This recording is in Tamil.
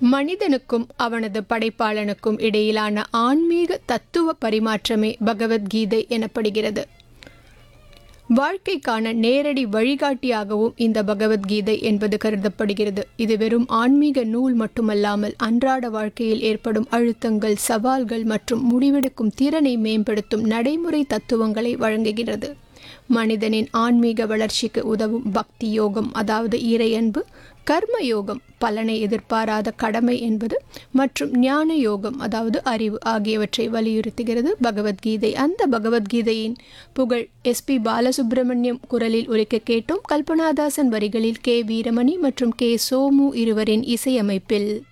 மனிதனுக்கும் அவனது படைப்பாளனுக்கும் இடையிலான ஆன்மீக தத்துவ பரிமாற்றமே பகவத்கீதை எனப்படுகிறது வாழ்க்கைக்கான நேரடி வழிகாட்டியாகவும் இந்த பகவத்கீதை என்பது கருதப்படுகிறது இது வெறும் ஆன்மீக நூல் மட்டுமல்லாமல் அன்றாட வாழ்க்கையில் ஏற்படும் அழுத்தங்கள் சவால்கள் மற்றும் முடிவெடுக்கும் திறனை மேம்படுத்தும் நடைமுறை தத்துவங்களை வழங்குகிறது மனிதனின் ஆன்மீக வளர்ச்சிக்கு உதவும் பக்தி யோகம் அதாவது இறையன்பு கர்ம யோகம் பலனை எதிர்பாராத கடமை என்பது மற்றும் ஞான யோகம் அதாவது அறிவு ஆகியவற்றை வலியுறுத்துகிறது பகவத்கீதை அந்த பகவத்கீதையின் புகழ் எஸ்பி பாலசுப்ரமணியம் குரலில் ஒலிக்க கேட்டோம் கல்பனாதாசன் வரிகளில் கே வீரமணி மற்றும் கே சோமு இருவரின் இசையமைப்பில்